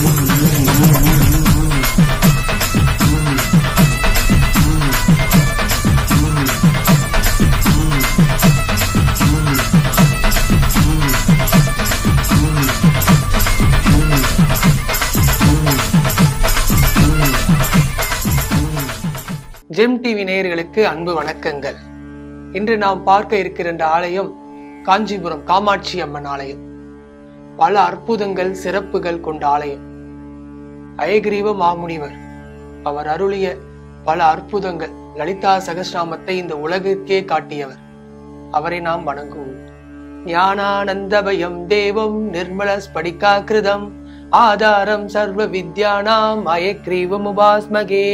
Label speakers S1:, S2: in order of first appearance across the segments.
S1: GeM TV நேயர்களுக்கு அன்பு வணக்கங்கள் இன்று நாம் பார்க்க இருக்கிற இந்த ஆலயம் காஞ்சிபுரம் காமாட்சி அம்மன் ஆலயம் பல அற்புதங்கள் சிறப்புகள் கொண்ட ஆலயம் அயகிரீவ மாமுனிவர் அவர் அருளிய பல அற்புதங்கள் லலிதா சகஸ்ராமத்தை இந்த உலகிற்கே காட்டியவர் அவரை நாம் வணங்குவோம் ஞானானந்தபயம் தேவம் நிர்மல ஸ்படிகாகிருதம் ஆதாரம் சர்வ வித்யானாம் அயக்ரீவம் உபாஸ்மகே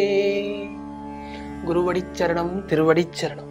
S1: குருவடிச் சரணம் திருவடிச் சரணம்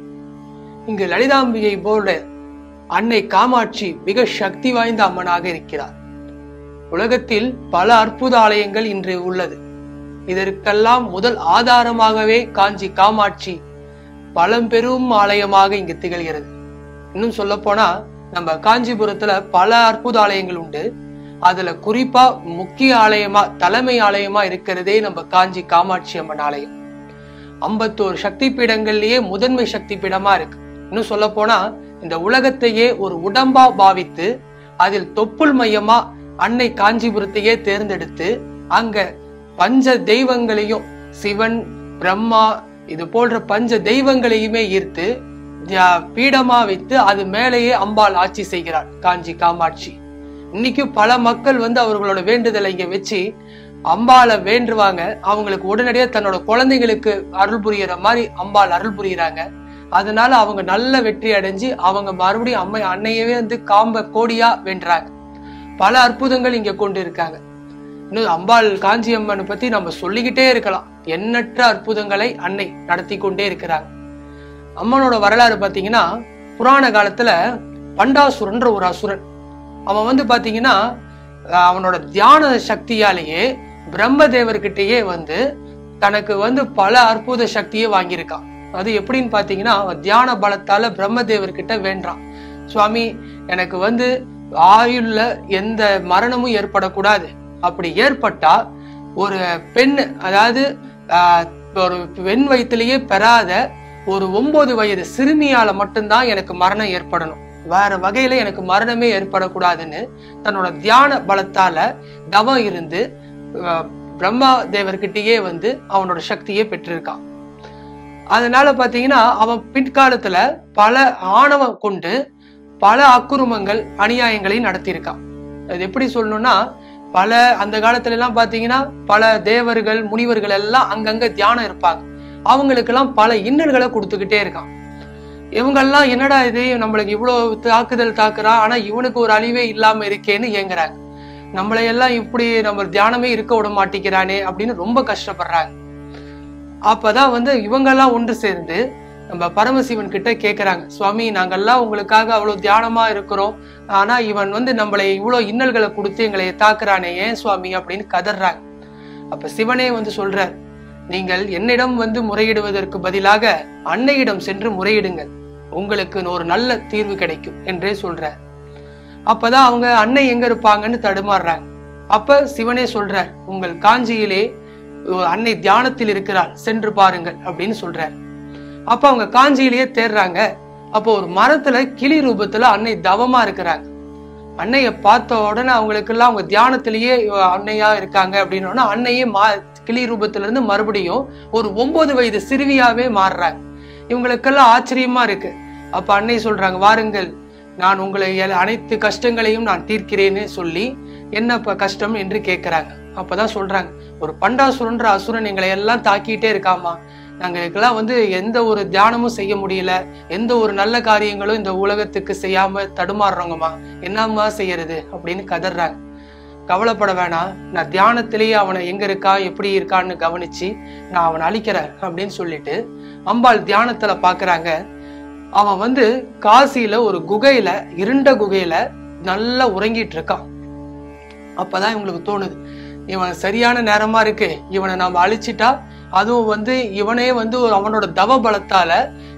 S1: இங்கு லலிதாம்பிகை போல அன்னை காமாட்சி மிக சக்தி வாய்ந்த அம்மனாக இருக்கிறார் உலகத்தில் பல அற்புத ஆலயங்கள் இன்று உள்ளது இதற்கெல்லாம் முதல் ஆதாரமாகவே காஞ்சி காமாட்சி பழம்பெரும் ஆலயமாக இங்கு திகழ்கிறது இன்னும் சொல்ல போனா நம்ம காஞ்சிபுரத்துல பல அற்புத ஆலயங்கள் உண்டு அதுல குறிப்பா முக்கிய ஆலயமா தலைமை ஆலயமா இருக்கிறதே நம்ம காஞ்சி காமாட்சி அம்மன் ஆலயம் ஐம்பத்தோரு சக்தி பீடங்கள்லயே முதன்மை சக்தி பீடமா இருக்கு இன்னும் சொல்ல போனா இந்த உலகத்தையே ஒரு உடம்பா பாவித்து அதில் தொப்புள் மையமா அன்னை காஞ்சிபுரத்தையே தேர்ந்தெடுத்து அங்க பஞ்ச தெய்வங்களையும் சிவன் பிரம்மா இது போன்ற பஞ்ச தெய்வங்களையுமே ஈர்த்து தியா- பீடமா வைத்து அது மேலேயே அம்பாள் ஆட்சி செய்கிறாள் காஞ்சி காமாட்சி இன்னைக்கு பல மக்கள் வந்து அவர்களோட வேண்டுதலை இங்க வச்சு அம்பாளை வேண்டுவாங்க அவங்களுக்கு உடனடியாக தன்னோட குழந்தைங்களுக்கு அருள் புரியுற மாதிரி அம்பாள் அருள் புரியுறாங்க அதனால அவங்க நல்ல வெற்றி அடைஞ்சு அவங்க மறுபடியும் அம்மை அன்னையவே வந்து காம்ப கோடியா வேண்டுறாங்க பல அற்புதங்கள் இங்க கொண்டு இருக்காங்க இன்னும் அம்பாள் காஞ்சி அம்மனை பத்தி நம்ம சொல்லிக்கிட்டே இருக்கலாம் எண்ணற்ற அற்புதங்களை அன்னை நடத்தி கொண்டே இருக்கிறாங்க அம்மனோட வரலாறு பாத்தீங்கன்னா புராண காலத்துல பண்டாசுரன்ற ஒரு அசுரன் அவன் வந்து பாத்தீங்கன்னா அஹ் அவனோட தியான சக்தியாலேயே பிரம்மதேவர்கிட்டயே வந்து தனக்கு வந்து பல அற்புத சக்தியை வாங்கியிருக்கான் அது எப்படின்னு பாத்தீங்கன்னா அவன் தியான பலத்தால பிரம்மதேவர்கிட்ட வேண்டான் சுவாமி எனக்கு வந்து ஆயுள்ல எந்த மரணமும் ஏற்படக்கூடாது அப்படி ஏற்பட்டா ஒரு பெண் அதாவது ஆஹ், ஒரு பெண் வயிற்றிலேயே பெறாத ஒரு ஒன்பது வயது சிறுமியால மட்டும்தான் எனக்கு மரணம் ஏற்படணும் வேற வகையில எனக்கு மரணமே ஏற்படக்கூடாதுன்னு தன்னோட தியான பலத்தால தவம் இருந்து அஹ், பிரம்மா தேவர்கிட்டயே வந்து அவனோட சக்தியை பெற்றிருக்கான் அதனால பாத்தீங்கன்னா அவன் பிற்காலத்துல பல ஆணவம் கொண்டு பல அக்குருமங்கள் அநியாயங்களையும் நடத்தியிருக்கான் அது எப்படி சொல்லணும்னா பல அந்த காலத்துல எல்லாம் பாத்தீங்கன்னா பல தேவர்கள் முனிவர்கள் எல்லாம் அங்கங்க தியானம் இருப்பாங்க அவங்களுக்கெல்லாம் பல இன்னல்களை கொடுத்துக்கிட்டே இருக்கான் இவங்கெல்லாம் என்னடா இது நம்மளுக்கு இவ்வளவு தாக்குதல் தாக்குறான் ஆனா இவனுக்கு ஒரு அழிவே இல்லாம இருக்கேன்னு ஏங்குறாங்க நம்மளை எல்லாம் இப்படி நம்ம தியானமே இருக்க விட மாட்டேங்கிறானே அப்படின்னு ரொம்ப கஷ்டப்படுறாங்க அப்பதான் வந்து இவங்கெல்லாம் ஒன்று சேர்ந்து நம்ம பரமசிவன் கிட்ட கேக்குறாங்க சுவாமி நாங்கெல்லாம் உங்களுக்காக அவ்வளவு தியானமா இருக்கிறோம் ஆனா இவன் வந்து நம்மளை இவ்வளவு இன்னல்களை கொடுத்து எங்களை தாக்குறானே ஏன் சுவாமி அப்படின்னு கதறாங்க அப்ப சிவனே வந்து சொல்றார் நீங்கள் என்னிடம் வந்து முறையிடுவதற்கு பதிலாக அன்னையிடம் சென்று முறையிடுங்கள் உங்களுக்கு ஒரு நல்ல தீர்வு கிடைக்கும் என்றே சொல்றார் அப்பதான் அவங்க அன்னை எங்க இருப்பாங்கன்னு தடுமாறுறாங்க அப்ப சிவனே சொல்றார் உங்கள் காஞ்சியிலே ஒரு அன்னை தியானத்தில் இருக்கிறாள் சென்று பாருங்கள் அப்படின்னு சொல்றார் அப்ப அவங்க காஞ்சியிலேயே தேடுறாங்க அப்போ ஒரு மரத்துல கிளி ரூபத்துல அன்னை தவமா இருக்கிறாங்க அன்னைய பார்த்த உடனே அவங்களுக்கெல்லாம் அவங்க தியானத்திலேயே அன்னையா இருக்காங்க அப்படின்னா அன்னையே மா கிளி ரூபத்துல இருந்து மறுபடியும் ஒரு ஒன்பது வயது சிறுவியாவே மாறுறாங்க இவங்களுக்கெல்லாம் ஆச்சரியமா இருக்கு அப்ப அன்னை சொல்றாங்க வாருங்கள் நான் உங்களை எல்- அனைத்து கஷ்டங்களையும் நான் தீர்க்கிறேன்னு சொல்லி என்ன இப்ப கஷ்டம் என்று கேட்கிறாங்க அப்பதான் சொல்றாங்க ஒரு பண்டாசுரன்ற அசுரன் எங்களை எல்லாம் தாக்கிட்டே இருக்காமா நாங்களுக்கெல்லாம் வந்து எந்த ஒரு தியானமும் செய்ய முடியல எந்த ஒரு நல்ல காரியங்களும் இந்த உலகத்துக்கு செய்யாம தடுமாறுறோங்கம்மா என்னம்மா செய்யறது அப்படின்னு கதறாங்க கவலைப்பட வேணாம் நான் தியானத்திலேயே அவனை எங்க இருக்கா எப்படி இருக்கான்னு கவனிச்சு நான் அவனை அழிக்கிறேன் அப்படின்னு சொல்லிட்டு அம்பாள் தியானத்துல பாக்குறாங்க அவன் வந்து காசியில ஒரு குகையில இருண்ட குகையில நல்லா உறங்கிட்டு இருக்கான் அப்பதான் இவங்களுக்கு தோணுது இவன் சரியான நேரமா இருக்கு இவனை நாம அழிச்சிட்டா அதுவும் வந்து இவனே வந்து ஒரு அவனோட தவ பலத்தால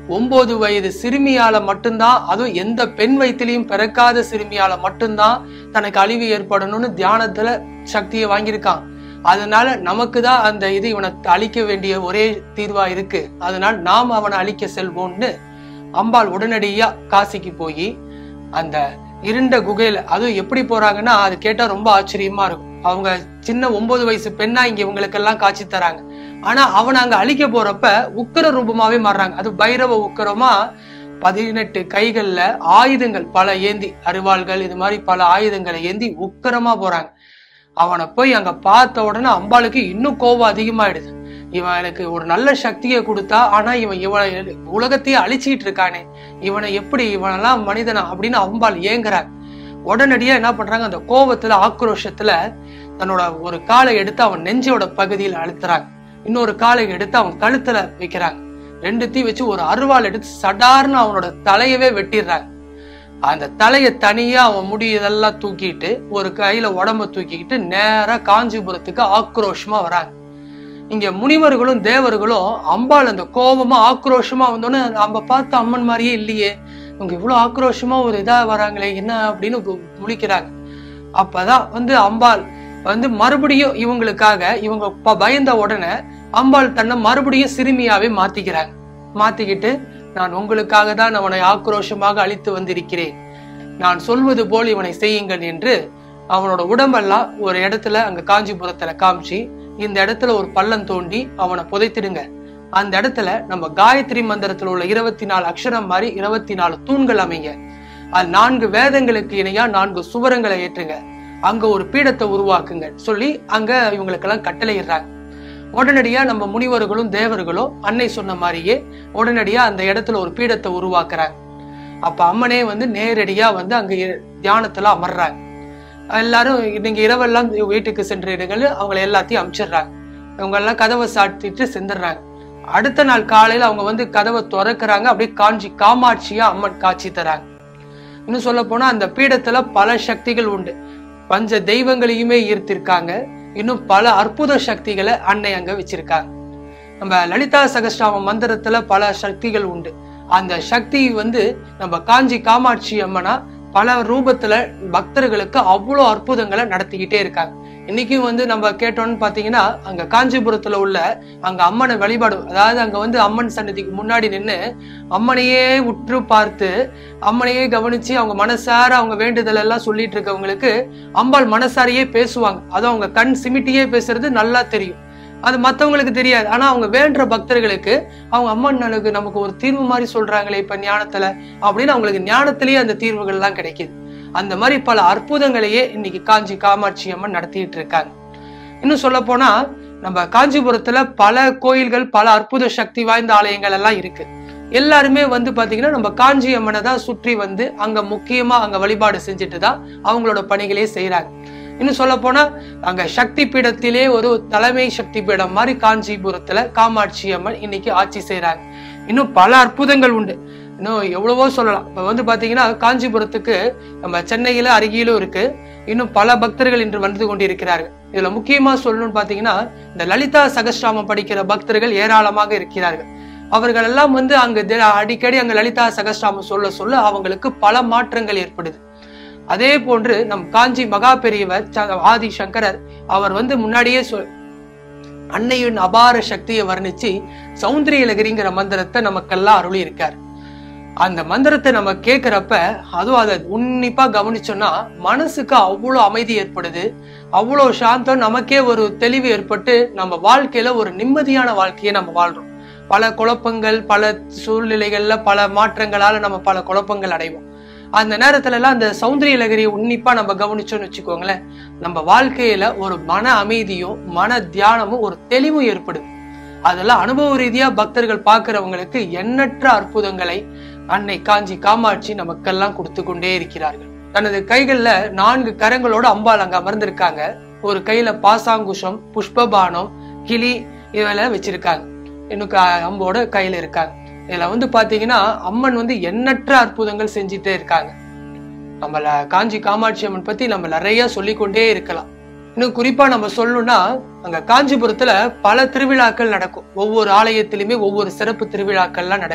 S1: ஒன்பது வயது சிறுமியால மட்டும்தான் அதுவும் எந்த பெண் வயிற்றிலையும் பிறக்காத சிறுமியால மட்டும்தான் தனக்கு அழிவு ஏற்படணும்னு தியானத்துல சக்தியை வாங்கியிருக்கான் அதனால நமக்கு தான் அந்த இது இவனை அழிக்க வேண்டிய ஒரே தீர்வா இருக்கு அதனால நாம் அவனை அழிக்க செல்வோம்னு அம்பாள் உடனடியா காசிக்கு போய் அந்த இருண்ட குகையில அதுவும் எப்படி போறாங்கன்னா அது கேட்டா ரொம்ப ஆச்சரியமா இருக்கும் அவங்க சின்ன ஒன்பது வயசு பெண்ணா இங்க இவங்களுக்கெல்லாம் காட்சி தராங்க ஆனா அவனை அங்க அழிக்க போறப்ப உக்கர ரூபமாவே மாறுறாங்க அது பைரவ உக்கரமா பதினெட்டு கைகள்ல ஆயுதங்கள் பல ஏந்தி அருவாள்கள் இது மாதிரி பல ஆயுதங்களை ஏந்தி உக்கரமா போறாங்க அவனை போய் அங்க பார்த்த உடனே அம்பாளுக்கு இன்னும் கோபம் அதிகமாயிடுது இவன் எனக்கு ஒரு நல்ல சக்தியை கொடுத்தா ஆனா இவன் இவனை உலகத்தையே அழிச்சிட்டு இருக்கானே இவனை எப்படி இவனெல்லாம் மனிதனா அப்படின்னு அம்பாள் ஏங்குறாங்க உடனடியா என்ன பண்றாங்க அந்த கோபத்துல ஆக்ரோஷத்துல தன்னோட ஒரு காலை எடுத்து அவன் நெஞ்சோட பகுதியில் அழுத்துறாங்க இன்னொரு காலை எடுத்து அவன் கழுத்துல வைக்கிறாங்க ரெண்டுத்தையும் வச்சு ஒரு அருவாள் எடுத்து சடார்னு அவனோட தலையவே வெட்டிடுறாங்க அந்த தலையை தனியா அவன் முடி இதெல்லாம் தூக்கிட்டு ஒரு கையில உடம்ப தூக்கிக்கிட்டு நேரா காஞ்சிபுரத்துக்கு ஆக்ரோஷமா வராங்க இங்க முனிவர்களும் தேவர்களும் அம்பாள் அந்த கோபமா ஆக்ரோஷமா வந்தோன்னு நம்ம பார்த்த அம்மன் மாதிரியே இல்லையே இவங்க இவ்வளவு ஆக்ரோஷமா ஒரு இதா வராங்களே என்ன அப்படின்னு கு- முழிக்கிறாங்க அப்பதான் வந்து அம்பாள் வந்து மறுபடியும் இவங்களுக்காக இவங்க ப- பயந்த உடனே அம்பாள் தன்னை மறுபடியும் சிறுமியாவே மாத்திக்கிறாங்க மாத்திக்கிட்டு நான் உங்களுக்காக தான் அவனை ஆக்ரோஷமாக அழித்து வந்திருக்கிறேன் நான் சொல்வது போல் இவனை செய்யுங்கள் என்று அவனோட உடம்பெல்லாம் ஒரு இடத்துல அங்க காஞ்சிபுரத்துல காமிச்சு இந்த இடத்துல ஒரு பள்ளம் தோண்டி அவனை புதைத்திடுங்க அந்த இடத்துல நம்ம காயத்ரி மந்திரத்துல உள்ள இருபத்தி நாலு அக்ஷரம் மாதிரி இருபத்தி நாலு தூண்கள் அமைங்க அது நான்கு வேதங்களுக்கு இணையா நான்கு சுவரங்களை ஏற்றுங்க அங்க ஒரு பீடத்தை உருவாக்குங்க சொல்லி அங்க இவங்களுக்கெல்லாம் கட்டளையிடுறாங்க உடனடியா நம்ம முனிவர்களும் தேவர்களும் அன்னை சொன்ன மாதிரியே உடனடியா அந்த இடத்துல ஒரு பீடத்தை உருவாக்குறாங்க அப்ப அம்மனே வந்து நேரடியா வந்து அங்க இ- தியானத்துல அமர்றாங்க எல்லாரும் நீங்க இரவெல்லாம் வீட்டுக்கு சென்றிடுங்கள் அவங்களை எல்லாத்தையும் அனுப்பிச்சிடுறாங்க இவங்க எல்லாம் கதவை சாத்திட்டு செந்துடுறாங்க அடுத்த நாள் காலையில அவங்க வந்து கதவை திறக்கறாங்க அப்படியே காஞ்சி காமாட்சியா அம்மன் காட்சி தராங்க இன்னும் சொல்ல போனா அந்த பீடத்துல பல சக்திகள் உண்டு பஞ்ச தெய்வங்களையுமே ஈர்த்திருக்காங்க இன்னும் பல அற்புத சக்திகளை அன்னை அங்க வச்சிருக்காங்க நம்ம லலிதா சகஸ்ராம மந்திரத்துல பல சக்திகள் உண்டு அந்த சக்தி வந்து நம்ம காஞ்சி காமாட்சி அம்மனா பல ரூபத்துல பக்தர்களுக்கு அவ்வளோ அற்புதங்களை நடத்திக்கிட்டே இருக்காங்க இன்னைக்கும் வந்து நம்ம கேட்டோம்னு பாத்தீங்கன்னா அங்க காஞ்சிபுரத்துல உள்ள அங்க அம்மனை வழிபாடு அதாவது அங்க வந்து அம்மன் சன்னதிக்கு முன்னாடி நின்னு அம்மனையே உற்று பார்த்து அம்மனையே கவனிச்சு அவங்க மனசார அவங்க வேண்டுதல் எல்லாம் சொல்லிட்டு இருக்கவங்களுக்கு அம்பாள் மனசாரையே பேசுவாங்க அதுவும் அவங்க கண் சிமிட்டியே பேசுறது நல்லா தெரியும் அது மத்தவங்களுக்கு தெரியாது ஆனா அவங்க வேண்டுற பக்தர்களுக்கு அவங்க அம்மன் நமக்கு நமக்கு ஒரு தீர்வு மாதிரி சொல்றாங்களே இப்ப ஞானத்துல அப்படின்னு அவங்களுக்கு ஞானத்திலேயே அந்த தீர்வுகள் எல்லாம் கிடைக்குது அந்த மாதிரி பல அற்புதங்களையே இன்னைக்கு காஞ்சி காமாட்சி அம்மன் நடத்திட்டு இருக்காங்க இன்னும் சொல்ல போனா நம்ம காஞ்சிபுரத்துல பல கோயில்கள் பல அற்புத சக்தி வாய்ந்த ஆலயங்கள் எல்லாம் இருக்கு எல்லாருமே வந்து பாத்தீங்கன்னா நம்ம காஞ்சி அம்மனை தான் சுற்றி வந்து அங்க முக்கியமா அங்க வழிபாடு செஞ்சுட்டு தான் அவங்களோட பணிகளே செய்யறாங்க இன்னும் சொல்ல போனா அங்க சக்தி பீடத்திலே ஒரு தலைமை சக்தி பீடம் மாதிரி காஞ்சிபுரத்துல காமாட்சி அம்மன் இன்னைக்கு ஆட்சி செய்றாங்க இன்னும் பல அற்புதங்கள் உண்டு இன்னும் எவ்வளவோ சொல்லலாம் இப்ப வந்து பாத்தீங்கன்னா காஞ்சிபுரத்துக்கு நம்ம சென்னையில அருகிலும் இருக்கு இன்னும் பல பக்தர்கள் இன்று வந்து கொண்டிருக்கிறார்கள் இதுல முக்கியமா சொல்லணும்னு பாத்தீங்கன்னா இந்த லலிதா சகஸ்ராமம் படிக்கிற பக்தர்கள் ஏராளமாக இருக்கிறார்கள் அவர்கள் எல்லாம் வந்து அங்க தி- அடிக்கடி அங்க லலிதா சகஸ்ராமம் சொல்ல சொல்ல அவங்களுக்கு பல மாற்றங்கள் ஏற்படுது அதே போன்று நம் காஞ்சி மகா பெரியவர் ச- ஆதி சங்கரர் அவர் வந்து முன்னாடியே சொல் அன்னையின் அபார சக்தியை வர்ணிச்சு சௌந்தரியலகிரிங்கிற மந்திரத்தை நமக்கெல்லாம் அருளி இருக்கார் அந்த மந்திரத்தை நம்ம கேட்கிறப்ப அதுவும் அதை உன்னிப்பா கவனிச்சோம்னா மனசுக்கு அவ்வளோ அமைதி ஏற்படுது அவ்வளோ சாந்தம் நமக்கே ஒரு தெளிவு ஏற்பட்டு நம்ம வாழ்க்கையில ஒரு நிம்மதியான வாழ்க்கையை நம்ம வாழ்றோம் பல குழப்பங்கள் பல சூழ்நிலைகள்ல பல மாற்றங்களால நம்ம பல குழப்பங்கள் அடைவோம் அந்த நேரத்துல எல்லாம் அந்த சௌந்தரியலகரியை உன்னிப்பா நம்ம கவனிச்சோம்னு வச்சுக்கோங்களேன் நம்ம வாழ்க்கையில ஒரு மன அமைதியும் மன தியானமும் ஒரு தெளிவும் ஏற்படுது அதெல்லாம் அனுபவ ரீதியா பக்தர்கள் பார்க்கிறவங்களுக்கு எண்ணற்ற அற்புதங்களை அன்னை காஞ்சி காமாட்சி நமக்கெல்லாம் கொடுத்து கொண்டே இருக்கிறார்கள் தனது கைகள்ல நான்கு கரங்களோட அம்பாள் அங்க அமர்ந்திருக்காங்க ஒரு கையில பாசாங்குஷம் புஷ்பபானம் கிளி இதெல்லாம் வச்சிருக்காங்க இன்னும் க- அம்போட கையில இருக்காங்க இதுல வந்து பாத்தீங்கன்னா அம்மன் வந்து எண்ணற்ற அற்புதங்கள் செஞ்சுட்டே இருக்காங்க நம்மள காஞ்சி காமாட்சி அம்மன் பத்தி நம்ம நிறைய சொல்லிக்கொண்டே இருக்கலாம் இன்னும் குறிப்பா நம்ம சொல்லணும்னா அங்க காஞ்சிபுரத்துல பல திருவிழாக்கள் நடக்கும் ஒவ்வொரு ஆலயத்திலுமே ஒவ்வொரு சிறப்பு திருவிழாக்கள்லாம் நடக்குது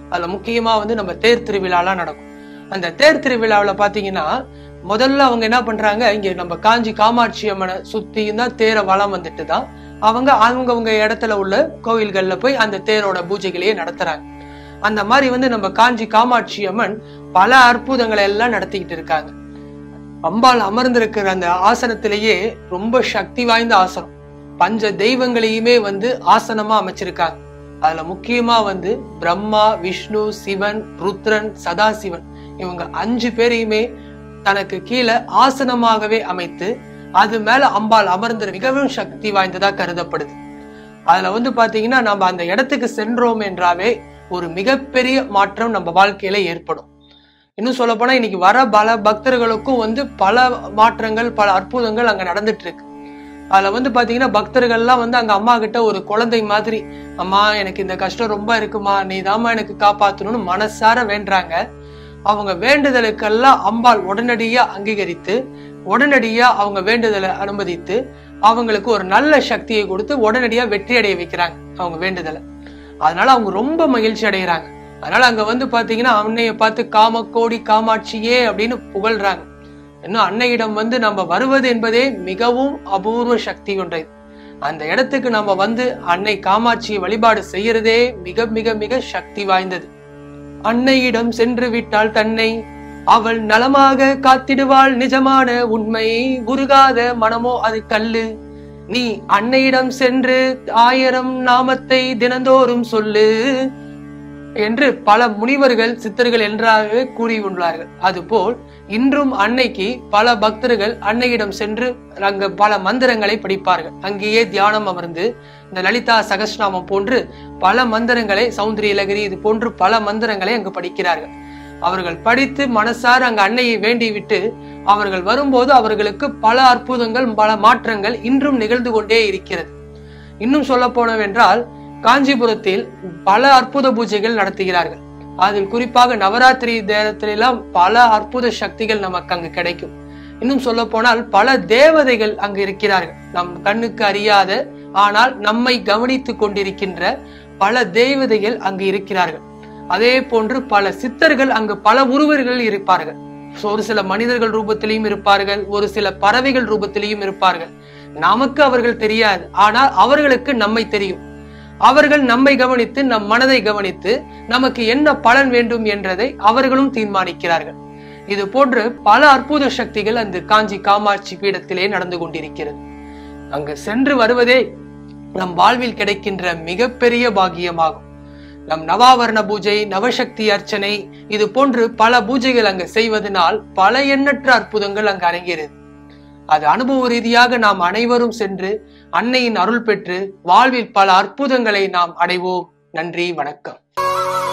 S1: அதுல முக்கியமா வந்து நம்ம தேர் திருவிழாலாம் நடக்கும் அந்த தேர் திருவிழாவில் பாத்தீங்கன்னா முதல்ல அவங்க என்ன பண்றாங்க இங்க நம்ம காஞ்சி காமாட்சி அம்மனை சுத்தியும் தான் தேரை வளம் வந்துட்டு தான் அவங்க அவங்கவங்க இடத்துல உள்ள கோவில்கள்ல போய் அந்த தேரோட பூஜைகளையே நடத்துறாங்க அந்த மாதிரி வந்து நம்ம காஞ்சி காமாட்சி அம்மன் பல அற்புதங்களை எல்லாம் நடத்திக்கிட்டு இருக்காங்க அம்பாள் அமர்ந்திருக்கிற அந்த ஆசனத்திலேயே ரொம்ப சக்தி வாய்ந்த ஆசனம் பஞ்ச தெய்வங்களையுமே வந்து ஆசனமா அமைச்சிருக்காங்க அதுல முக்கியமா வந்து பிரம்மா விஷ்ணு சிவன் ருத்ரன் சதாசிவன் இவங்க அஞ்சு பேரையுமே தனக்கு கீழே ஆசனமாகவே அமைத்து அது மேல அம்பாள் அமர்ந்து மிகவும் சக்தி வாய்ந்ததா கருதப்படுது அதுல வந்து பாத்தீங்கன்னா நம்ம அந்த இடத்துக்கு சென்றோம் என்றாவே ஒரு மிகப்பெரிய மாற்றம் நம்ம வாழ்க்கையில ஏற்படும் இன்னும் சொல்ல போனா இன்னைக்கு வர பல பக்தர்களுக்கும் வந்து பல மாற்றங்கள் பல அற்புதங்கள் அங்க நடந்துட்டு இருக்கு அதுல வந்து பாத்தீங்கன்னா பக்தர்கள்லாம் வந்து அங்க அம்மா கிட்ட ஒரு குழந்தை மாதிரி அம்மா எனக்கு இந்த கஷ்டம் ரொம்ப இருக்குமா நீ தாம்மா எனக்கு காப்பாத்தணும்னு மனசார வேண்டுறாங்க அவங்க வேண்டுதலுக்கெல்லாம் அம்பாள் உடனடியா அங்கீகரித்து உடனடியா அவங்க வேண்டுதலை அனுமதித்து அவங்களுக்கு ஒரு நல்ல சக்தியை கொடுத்து உடனடியா வெற்றி அடைய வைக்கிறாங்க அவங்க வேண்டுதலை அதனால அவங்க ரொம்ப மகிழ்ச்சி அடைகிறாங்க அதனால அங்க வந்து பாத்தீங்கன்னா அன்னைய பார்த்து காமக்கோடி காமாட்சியே அப்படின்னு புகழ்றாங்க இன்னும் அன்னையிடம் வந்து நம்ம வருவது என்பதே மிகவும் அபூர்வ சக்தி கொண்டது அந்த இடத்துக்கு நம்ம வந்து அன்னை காமாட்சியை வழிபாடு செய்யறதே மிக மிக மிக சக்தி வாய்ந்தது அன்னையிடம் சென்று விட்டால் தன்னை அவள் நலமாக காத்திடுவாள் நிஜமான உண்மை உருகாத மனமோ அது கல்லு நீ அன்னையிடம் சென்று ஆயிரம் நாமத்தை தினந்தோறும் சொல்லு என்று பல முனிவர்கள் சித்தர்கள் என்றாகவே கூறியுள்ளார்கள் அதுபோல் இன்றும் அன்னைக்கு பல பக்தர்கள் அன்னையிடம் சென்று அங்க பல மந்திரங்களை படிப்பார்கள் அங்கேயே தியானம் அமர்ந்து இந்த லலிதா சகஸ்நாமம் போன்று பல மந்திரங்களை சௌந்தரியலகிரி இது போன்று பல மந்திரங்களை அங்கு படிக்கிறார்கள் அவர்கள் படித்து மனசார அங்க அன்னையை வேண்டி விட்டு அவர்கள் வரும்போது அவர்களுக்கு பல அற்புதங்கள் பல மாற்றங்கள் இன்றும் நிகழ்ந்து கொண்டே இருக்கிறது இன்னும் சொல்ல போனவென்றால் காஞ்சிபுரத்தில் பல அற்புத பூஜைகள் நடத்துகிறார்கள் அதில் குறிப்பாக நவராத்திரி நேரத்திலெல்லாம் பல அற்புத சக்திகள் நமக்கு அங்கு கிடைக்கும் இன்னும் சொல்ல போனால் பல தேவதைகள் அங்கு இருக்கிறார்கள் நம் கண்ணுக்கு அறியாத ஆனால் நம்மை கவனித்துக் கொண்டிருக்கின்ற பல தேவதைகள் அங்கு இருக்கிறார்கள் அதே போன்று பல சித்தர்கள் அங்கு பல உருவர்கள் இருப்பார்கள் ஒரு சில மனிதர்கள் ரூபத்திலையும் இருப்பார்கள் ஒரு சில பறவைகள் ரூபத்திலையும் இருப்பார்கள் நமக்கு அவர்கள் தெரியாது ஆனால் அவர்களுக்கு நம்மை தெரியும் அவர்கள் நம்மை கவனித்து நம் மனதை கவனித்து நமக்கு என்ன பலன் வேண்டும் என்றதை அவர்களும் தீர்மானிக்கிறார்கள் இது போன்று பல அற்புத சக்திகள் அந்த காஞ்சி காமாட்சி பீடத்திலே நடந்து கொண்டிருக்கிறது அங்கு சென்று வருவதே நம் வாழ்வில் கிடைக்கின்ற மிகப்பெரிய பாக்கியமாகும் நம் நவாவரண பூஜை நவசக்தி அர்ச்சனை இது போன்று பல பூஜைகள் அங்கு செய்வதனால் பல எண்ணற்ற அற்புதங்கள் அங்கு அரங்கேறுது அது அனுபவ ரீதியாக நாம் அனைவரும் சென்று அன்னையின் அருள் பெற்று வாழ்வில் பல அற்புதங்களை நாம் அடைவோம் நன்றி வணக்கம்